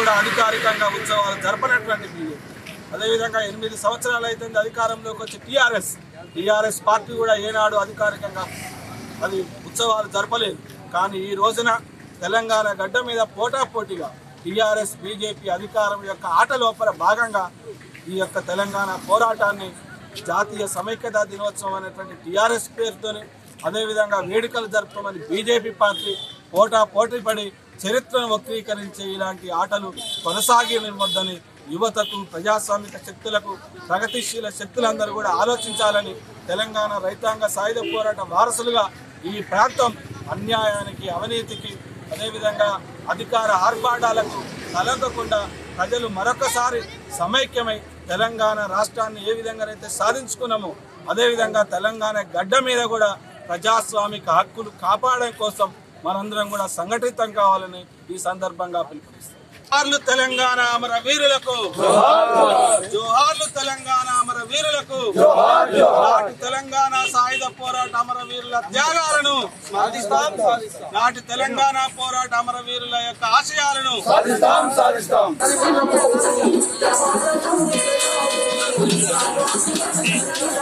కూడా అధికారికంగా ఉత్సవాలు జరపనటువంటి బీజేపీ అదేవిధంగా ఎనిమిది సంవత్సరాలు అయితే అధికారంలోకి వచ్చి టీఆర్ఎస్ టీఆర్ఎస్ పార్టీ కూడా ఏనాడు అధికారికంగా అది ఉత్సవాలు జరపలేదు కానీ ఈ రోజున తెలంగాణ గడ్డ మీద పోటాపోటీగా టీఆర్ఎస్ బీజేపీ అధికారం యొక్క ఆట లోపల భాగంగా ఈ యొక్క తెలంగాణ పోరాటాన్ని జాతీయ సమైక్యత దినోత్సవం అనేటువంటి టీఆర్ఎస్ పేరుతోని అదేవిధంగా వేడుకలు జరుపుకోమని బీజేపీ పార్టీ పోటా పోటీ పడి చరిత్రను వక్రీకరించే ఇలాంటి ఆటలు కొనసాగివద్దని యువతకు ప్రజాస్వామిక శక్తులకు ప్రగతిశీల శక్తులందరూ కూడా ఆలోచించాలని తెలంగాణ రైతాంగ సాయుధ పోరాట వారసులుగా ఈ ప్రాంతం అన్యాయానికి అవినీతికి అదేవిధంగా అధికార ఆర్భాటాలకు తలొగ్గకుండా ప్రజలు మరొకసారి సమైక్యమై తెలంగాణ రాష్ట్రాన్ని ఏ విధంగానైతే సాధించుకున్నామో అదేవిధంగా తెలంగాణ గడ్డ మీద కూడా ప్రజాస్వామిక హక్కులు కాపాడడం కోసం మనందరం కూడా సంఘటితం కావాలని ఈ సందర్భంగా పిలుపునిస్తాం జోహార్లు తెలంగాణ అమర వీరులకు జోహార్లు తెలంగాణ అమర వీరులకు నాటి తెలంగాణ సాయుధ పోరాట అమర వీరుల త్యాగాలను స్మరిస్తాం నాటి తెలంగాణ పోరాట అమర వీరుల యొక్క ఆశయాలను సాధిస్తాం సాధిస్తాం Thank